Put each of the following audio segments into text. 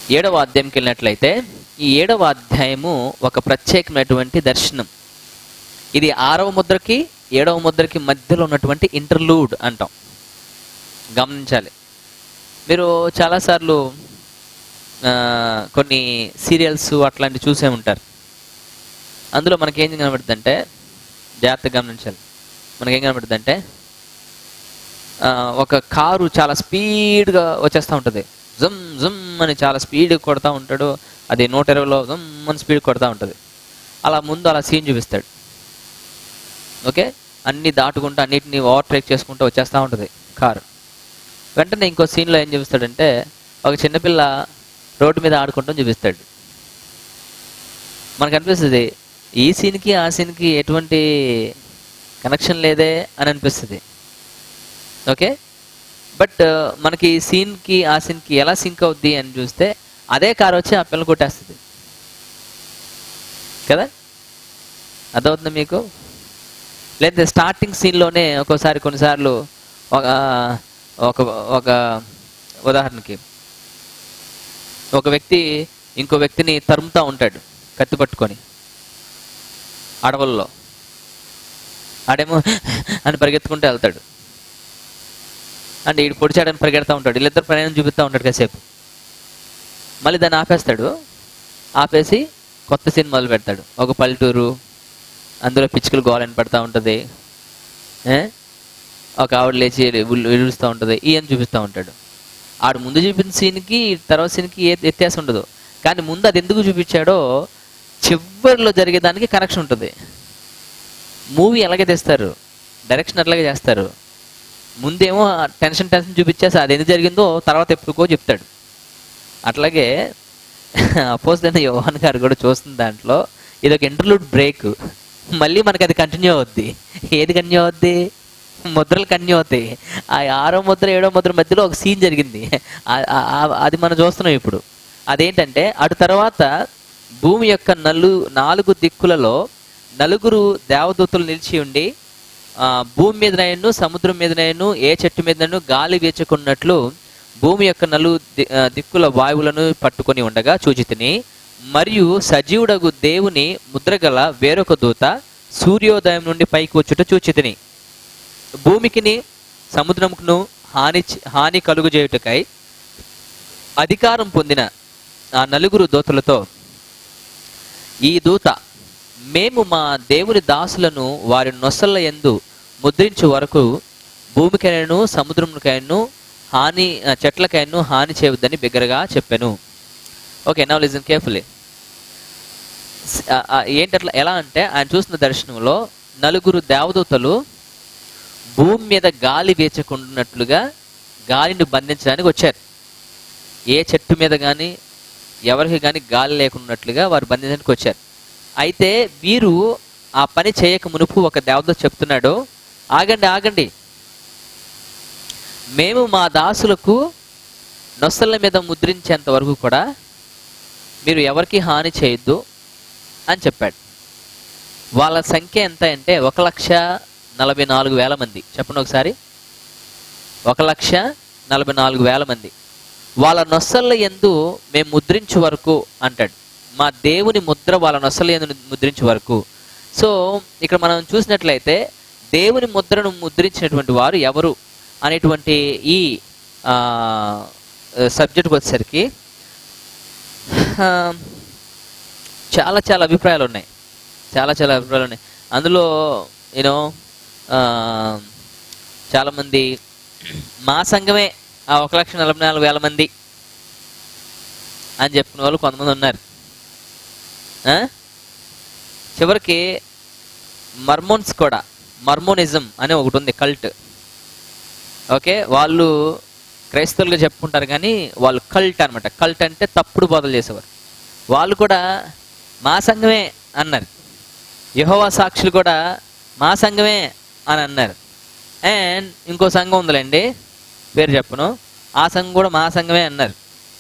ఏడవ అధ్యాయంకి వెళ్ళినట్లయితే ఈ ఏడవ అధ్యాయము ఒక ప్రత్యేకమైనటువంటి దర్శనం ఇది ఆరవ ముద్రకి ఏడవ ముద్రకి మధ్యలో ఉన్నటువంటి ఇంటర్లూడ్ అంటాం గమనించాలి మీరు చాలాసార్లు ఆ, కొన్ని సీరియల్స్ అట్లాంటివి చూసే ఉంటారు అందులో మనకేం కనబడుతుంది అంటే జాగ్రత్తగా గమనించాలి మనకేం కనబడుతుంది అంటే ఒక కారు చాలా స్పీడ్గా వచ్చేస్తూ ఉంటుంది జమ్ జమ్ అని చాలా స్పీడ్ కొడతా ఉంటాడు అది నూట ఇరవైలో జమ్ అని స్పీడ్ కొడతా ఉంటుంది అలా ముందు అలా సీన్ చూపిస్తాడు ఓకే అన్ని దాటుకుంటూ అన్నిటిని ఓవర్టేక్ చేసుకుంటూ వచ్చేస్తూ ఉంటుంది కారు వెంటనే ఇంకో సీన్లో ఏం చూపిస్తాడంటే ఒక చిన్నపిల్ల రోడ్డు మీద ఆడుకుంటాం చూపిస్తాడు మనకు అనిపిస్తుంది ఈ సీన్కి ఆ సీన్కి ఎటువంటి కనెక్షన్ లేదే అని అనిపిస్తుంది ఓకే బట్ మనకి ఈ సీన్కి ఆ సీన్కి ఎలా సింక్ అవుద్ది అని చూస్తే అదే కార్ వచ్చి ఆ పిల్లలు కొట్టేస్తుంది కదా అర్థమవుతుంది మీకు లేదా స్టార్టింగ్ సీన్లోనే ఒక్కోసారి కొన్నిసార్లు ఒక ఒక ఒక ఉదాహరణకి ఒక వ్యక్తి ఇంకో వ్యక్తిని తరుముతా ఉంటాడు కత్తి పట్టుకొని అడవుల్లో ఆడేమో అని పరిగెత్తుకుంటూ వెళ్తాడు అంటే ఈడు పొడిచాడని పరిగెడతా ఉంటాడు వీళ్ళిద్దరు ప్రయాణం చూపిస్తూ ఉంటాడు కాసేపు మళ్ళీ దాన్ని ఆపేస్తాడు ఆపేసి కొత్త సీన్ మొదలు పెడతాడు ఒక పల్లెటూరు అందులో పిచ్చుకలు గోలని పడతా ఉంటుంది ఏ? ఒక ఆవిడ లేచి విడుస్తూ ఉంటుంది ఈయన చూపిస్తూ ఉంటాడు ఆడు ముందు చూపించిన సీన్కి తర్వాత సీన్కి ఏ వ్యత్యాసం ఉండదు కానీ ముందు అది ఎందుకు చూపించాడో చివరిలో జరిగేదానికి కనెక్షన్ ఉంటుంది మూవీ ఎలాగే తెస్తారు డైరెక్షన్ అట్లాగే చేస్తారు ముందేమో టెన్షన్ టెన్షన్ చూపించేసి అది ఎందుకు జరిగిందో తర్వాత ఎప్పుడుకో చెప్తాడు అట్లాగే అపోజిట్ యోహాన్ గారు కూడా చూస్తున్న దాంట్లో ఇది ఒక ఇంటర్లూడ్ బ్రేక్ మళ్ళీ మనకి అది కంటిన్యూ అవుద్ది ఏది కంటిన్యూ అవుద్ది ముద్రలు కంటిన్యూ అవుతాయి ఆ ఆరో ముద్ర ఏడో ముద్ర మధ్యలో ఒక సీన్ జరిగింది ఆ- ఆ- ఆ- అది మనం చూస్తున్నాం ఇప్పుడు అదేంటంటే అటు తర్వాత భూమి యొక్క నలు నాలుగు దిక్కులలో నలుగురు దేవదూతలు నిలిచి ఉండి ఆ, భూమి మీదనైను సముద్రం మీదనైను ఏ చెట్టు మీదనైను గాలి వీచకున్నట్లు భూమి యొక్క నలు ది- ఆ, దిక్కుల వాయువులను పట్టుకొని ఉండగా చూచితిని మరియు సజీవుడగు దేవుని ముద్రగల వేరొక దూత సూర్యోదయం నుండి పైకి వచ్చుట చూచితిని భూమికిని సముద్రముకును హాని చే- హాని కలుగు చేయుటకై అధికారం పొందిన ఆ నలుగురు దూతలతో ఈ దూత మేము మా దేవుని దాసులను వారి నొసళ్ళ యందు ముద్రించు వరకు భూమికైనను సముద్రముకైనను హాని ఆ, చెట్లకైనను హాని చేయవద్దని బిగ్గరగా చెప్పాను ఓకే నవ్ లిజన్ కేర్ఫుల్లీ ఏంటట్లా ఎలా అంటే ఆయన చూసిన దర్శనంలో నలుగురు దేవదూతలు భూమి మీద గాలి వీచకుండానట్లుగా గాలిని బంధించడానికి వచ్చారు ఏ చెట్టు మీద కానీ ఎవరికి కానీ గాలి లేకున్నట్లుగా వారు బంధించడానికి వచ్చారు అయితే వీరు ఆ పని చేయక మునుపు ఒక దేవత చెప్తున్నాడు ఆగండి ఆగండి మేము మా దాసులకు నొసళ్ళ మీద ముద్రించేంత వరకు కూడా మీరు ఎవరికి హాని చేయొద్దు అని చెప్పాడు వాళ్ళ సంఖ్య ఎంత అంటే ఒక లక్ష నలభై నాలుగు వేల మంది చెప్పండి ఒకసారి ఒక లక్ష నలభై నాలుగు వేల మంది వాళ్ళ నొసళ్ళ ఎందు మేము ముద్రించు వరకు అంటాడు మా దేవుని ముద్ర వాళ్ళ నొసళ్ళ ఎందు ముద్రించు వరకు సో ఇక్కడ మనం చూసినట్లయితే దేవుని ముద్రను ముద్రించినటువంటి వారు ఎవరు అనేటువంటి ఈ సబ్జెక్ట్కి వచ్చేసరికి ఆ, చాలా చాలా అభిప్రాయాలు ఉన్నాయి చాలా చాలా అభిప్రాయాలు ఉన్నాయి అందులో యూనో చాలామంది మా సంఘమే ఆ ఒక లక్ష నలభై నాలుగు వేల మంది అని చెప్పుకునే వాళ్ళు కొంతమంది ఉన్నారు ఆ? చివరికి మర్మోన్స్ కూడా మర్మోనిజం అనే ఒకటి ఉంది కల్ట్ ఓకే వాళ్ళు క్రైస్తవులుగా చెప్పుకుంటారు కానీ వాళ్ళు కల్ట్ అన్నమాట కల్ట్ అంటే తప్పుడు బోధలు చేసేవారు వాళ్ళు కూడా మా సంఘమే అన్నారు యహోవా సాక్షులు కూడా మా సంఘమే అని అన్నారు అండ్ ఇంకో సంఘం ఉందిలేండి పేరు చెప్పను ఆ సంఘం కూడా మా సంఘమే అన్నారు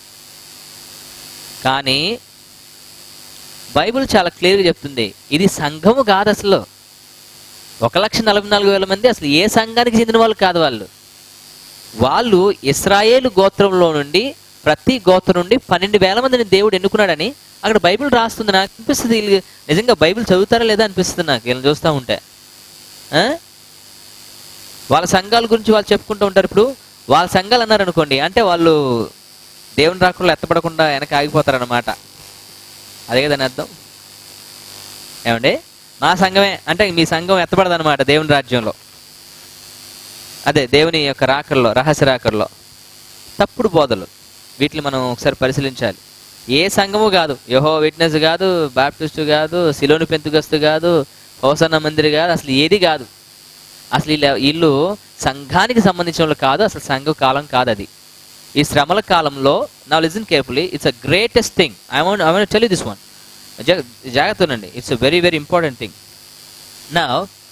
కానీ బైబిల్ చాలా క్లియర్గా చెప్తుంది ఇది సంఘము కాదు అసలు ఒక లక్ష నలభై నాలుగు వేల మంది అసలు ఏ సంఘానికి చెందిన వాళ్ళు కాదు వాళ్ళు వాళ్ళు ఇస్రాయేలు గోత్రంలో నుండి ప్రతి గోత్రం నుండి పన్నెండు వేల మందిని దేవుడు ఎన్నుకున్నాడని అక్కడ బైబిల్ రాస్తుంది నాకు అనిపిస్తుంది వీళ్ళు నిజంగా బైబిల్ చదువుతారా లేదా అనిపిస్తుంది నాకు వీళ్ళని చూస్తూ ఉంటే ఆ? వాళ్ళ సంఘాల గురించి వాళ్ళు చెప్పుకుంటూ ఉంటారు ఇప్పుడు వాళ్ళ సంఘాలు అన్నారు అనుకోండి అంటే వాళ్ళు దేవుని రాకుండా ఎత్తపడకుండా వెనక ఆగిపోతారన్నమాట అదే కదని అర్థం ఏమండి మా సంఘమే అంటే మీ సంఘం ఎత్తపడదన్నమాట దేవుని రాజ్యంలో అదే దేవుని యొక్క రాకల్లో రహస్య రాకల్లో తప్పుడు బోధలు వీటిని మనం ఒకసారి పరిశీలించాలి ఏ సంఘము కాదు యహో విట్నెస్ కాదు బాప్టిస్ట్ కాదు సిలోని పెంతుగస్తు కాదు హోసన్న మందిర్ కాదు అసలు ఏది కాదు అసలు వీళ్ళ వీళ్ళు సంఘానికి సంబంధించిన వాళ్ళు కాదు అసలు సంఘ కాలం కాదు అది ఈ శ్రమల కాలంలో నా listen carefully it's a greatest thing I want I want tell this one జాగ్రత్త ఉండండి it's very very important thing నా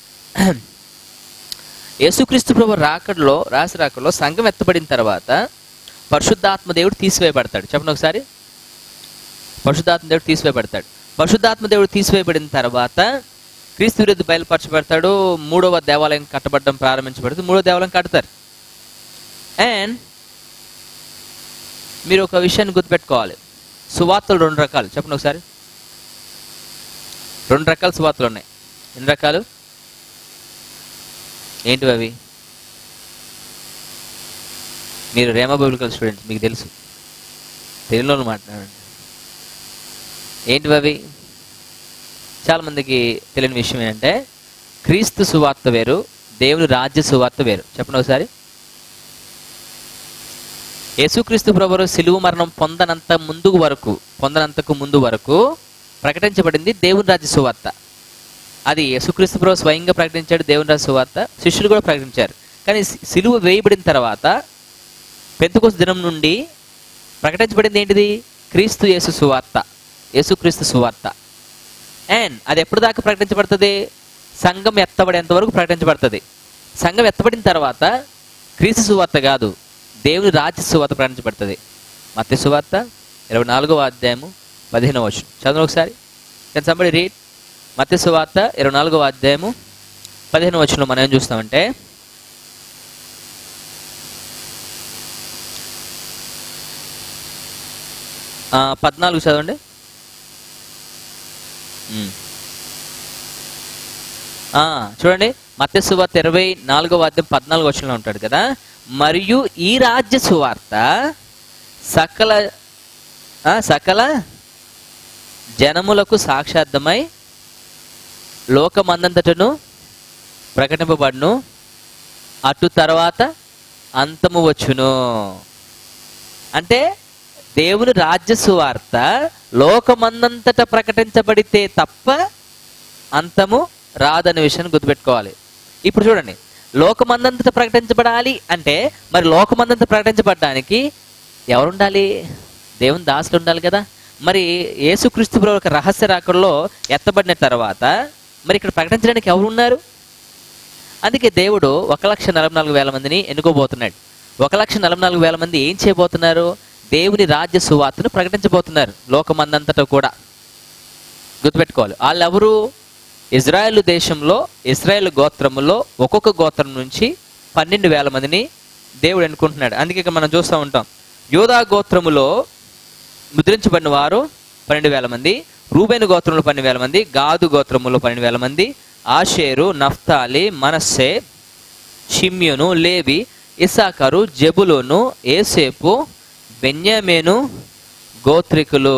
యేసుక్రీస్తు ప్రభు రాకడలో రాసి రాకడలో సంఘం ఎత్తబడిన తర్వాత పరిశుద్ధాత్మ దేవుడు తీసివేయబడతాడు చెప్పండి ఒకసారి పరిశుద్ధాత్మ దేవుడు తీసివేయబడతాడు పరిశుద్ధాత్మ దేవుడు తీసివేయబడిన తర్వాత క్రీస్తు విరుద్ధ బయలుపరచబడతాడు మూడవ దేవాలయం కట్టబడడం ప్రారంభించబడుతుంది మూడవ దేవాలయం కడతారు అండ్ మీరు ఒక విషయాన్ని గుర్తుపెట్టుకోవాలి సువార్తలు రెండు రకాలు చెప్పండి ఒకసారి రెండు రకాల సువార్తలు ఉన్నాయి ఎన్ని రకాలు ఏంటివి అవి మీరు రేమా బైబిలికల్ స్టూడెంట్స్ మీకు తెలుసు తెలుగులో మాట్లాడండి ఏంటివి అవి చాలా మందికి తెలియని విషయం ఏంటంటే క్రీస్తు సువార్త వేరు దేవుని రాజ్య సువార్త వేరు చెప్పండి ఒకసారి యేసుక్రీస్తు ప్రభువు సిలువు మరణం పొందనంత ముందు వరకు పొందనంతకు ముందు వరకు ప్రకటించబడింది దేవుని రాజ్య సువార్త అది యేసుక్రీస్తు ప్రభు స్వయంగా ప్రకటించాడు దేవుని రాజ్య సువార్త శిష్యులు కూడా ప్రకటించారు కానీ సి- సిలువ వేయబడిన తర్వాత పెంతుకోస దినం నుండి ప్రకటించబడింది ఏంటిది క్రీస్తు యేసు సువార్త యేసుక్రీస్తు సువార్త అండ్ అది ఎప్పుడు దాకా ప్రకటించబడుతుంది సంఘం ఎత్తబడేంత వరకు ప్రకటించబడుతుంది సంఘం ఎత్తబడిన తర్వాత క్రీస్తు సువార్త కాదు దేవుని రాజ్య సువార్త ప్రకటించబడుతుంది మత్య సువార్త ఇరవై నాలుగవ అధ్యాయము పదిహేనవ వచ్చు చదువు ఒకసారి కెన్ సంబడి రీడ్ మత్య సువార్త ఇరవై నాలుగవ అధ్యాయము పదిహేను వచనంలో మనం ఏం చూస్తామంటే ఆ, పద్నాలుగు చదవండి ఉమ్. ఆ, చూడండి మత్య సువార్త ఇరవై నాలుగవ అధ్యాయం పద్నాలుగు వచనంలో ఉంటాడు కదా మరియు ఈ రాజ్య సువార్త సకల ఆ, సకల జనములకు సాక్షార్థమై లోకమందంతటను ప్రకటింపబడును అటు తర్వాత అంతము వచ్చును అంటే దేవుని రాజ్య సువార్త లోకమందంతట ప్రకటించబడితే తప్ప అంతము రాదనే విషయాన్ని గుర్తుపెట్టుకోవాలి ఇప్పుడు చూడండి లోకమందంతట ప్రకటించబడాలి అంటే మరి లోకమందంత ప్రకటించబడడానికి ఎవరుండాలి దేవుని దాసులు ఉండాలి కదా మరి యేసుక్రీస్తు ప్రభు యొక్క రహస్య రాకడలో ఎత్తబడిన తర్వాత మరి ఇక్కడ ప్రకటించడానికి ఎవరు ఉన్నారు అందుకే దేవుడు ఒక లక్ష నలభై నాలుగు వేల మందిని ఎన్నుకోబోతున్నాడు ఒక లక్ష నలభై నాలుగు వేల మంది ఏం చేయబోతున్నారు దేవుని రాజ్య సువార్తను ప్రకటించబోతున్నారు లోకమందంతటా కూడా గుర్తుపెట్టుకోవాలి వాళ్ళెవరు ఇజ్రాయెల్ దేశంలో ఇజ్రాయెల్ గోత్రములో ఒక్కొక్క గోత్రం నుంచి పన్నెండు వేల మందిని దేవుడు ఎన్నుకుంటున్నాడు అందుకే ఇక మనం చూస్తూ ఉంటాం యోధా గోత్రములో ముద్రించబడిన వారు పన్నెండు వేల మంది రూబేను గోత్రంలో పన్నెండు వేల మంది గాదు గోత్రములో పన్నెండు వేల మంది ఆషేరు నఫ్తాలి మనస్సే షిమ్యును లేవి ఇసాకరు జబులోను ఏసేపు బెన్యామేను గోత్రికులు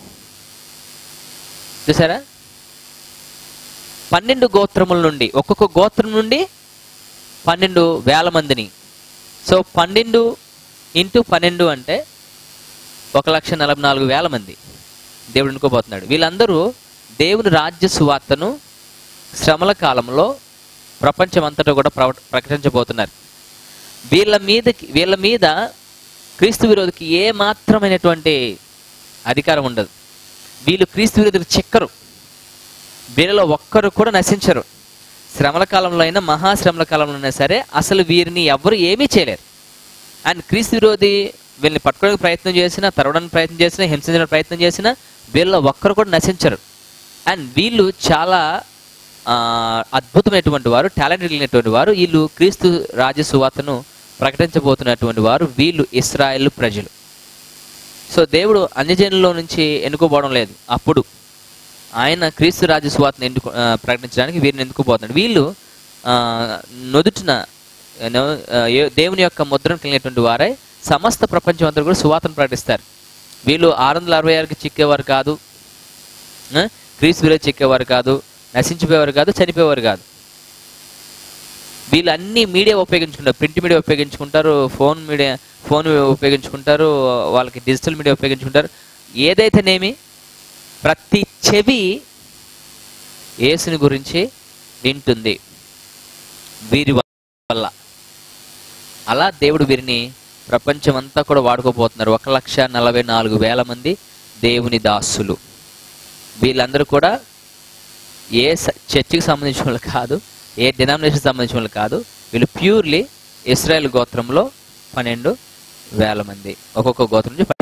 చూసారా పన్నెండు గోత్రముల నుండి ఒక్కొక్క గోత్రం నుండి పన్నెండు వేల మందిని సో పన్నెండు ఇంటూ పన్నెండు అంటే ఒక లక్ష నలభై నాలుగు వేల మంది దేవుడు ఎన్నుకోబోతున్నాడు వీళ్ళందరూ దేవుని రాజ్య సువార్తను శ్రమల కాలంలో ప్రపంచమంతటా కూడా ప్రవ- ప్రకటించబోతున్నారు వీళ్ళ మీద వీళ్ళ మీద క్రీస్తు విరోధికి ఏ మాత్రమైనటువంటి అధికారం ఉండదు వీళ్ళు క్రీస్తు విరోధికి చెక్కరు వీళ్ళలో ఒక్కరు కూడా నశించరు శ్రమల కాలంలో అయినా మహాశ్రమల కాలంలో అయినా సరే అసలు వీరిని ఎవరు ఏమీ చేయలేరు అండ్ క్రీస్తు విరోధి వీళ్ళని పట్టుకోవడానికి ప్రయత్నం చేసినా తరవడానికి ప్రయత్నం చేసినా హింసించడానికి ప్రయత్నం చేసినా వీళ్ళలో ఒక్కరు కూడా నశించరు అండ్ వీళ్ళు చాలా ఆ, అద్భుతమైనటువంటి వారు టాలెంట్ కలిగినటువంటి వారు వీళ్ళు క్రీస్తు రాజ్య సువార్తను ప్రకటించబోతున్నటువంటి వారు వీళ్ళు ఇస్రాయేల్ ప్రజలు సో దేవుడు అన్యజనుల్లో నుంచి ఎన్నుకోపోవడం లేదు అప్పుడు ఆయన క్రీస్తు రాజ్య సువార్తను ఎన్నుకో ఆ, ప్రకటించడానికి వీరిని ఎన్నుకోబోతున్నాడు వీళ్ళు ఆ, నొదుటిన you know, ఆ, ఏ- దేవుని యొక్క ముద్రను కలిగినటువంటి వారై సమస్త ప్రపంచం అంతా కూడా సువార్తను ప్రకటిస్తారు వీళ్ళు ఆరు వందల అరవై ఆరుకి చిక్కేవారు కాదు ఆ, క్రీస్తు విలువ చిక్కేవారు కాదు నశించిపోయేవారు కాదు చనిపోయేవారు కాదు వీళ్ళు అన్ని మీడియా ఉపయోగించుకుంటారు ప్రింట్ మీడియా ఉపయోగించుకుంటారు ఫోన్ మీడియా ఫోన్ ఉపయోగించుకుంటారు వాళ్ళకి డిజిటల్ మీడియా ఉపయోగించుకుంటారు ఏదైతేనేమి ప్రతి చెవి యేసుని గురించి వింటుంది వీరి వల్ల అలా దేవుడు వీరిని ప్రపంచం అంతా కూడా వాడుకోబోతున్నారు ఒక లక్ష నలభై నాలుగు వేల మంది దేవుని దాసులు వీళ్ళందరూ కూడా ఏ స- చర్చికి సంబంధించిన వాళ్ళు కాదు ఏ డినామినేషన్ సంబంధించిన వాళ్ళు కాదు వీళ్ళు ప్యూర్లీ ఇస్రాయల్ గోత్రంలో పన్నెండు వేల మంది ఒక్కొక్క గోత్రం నుంచి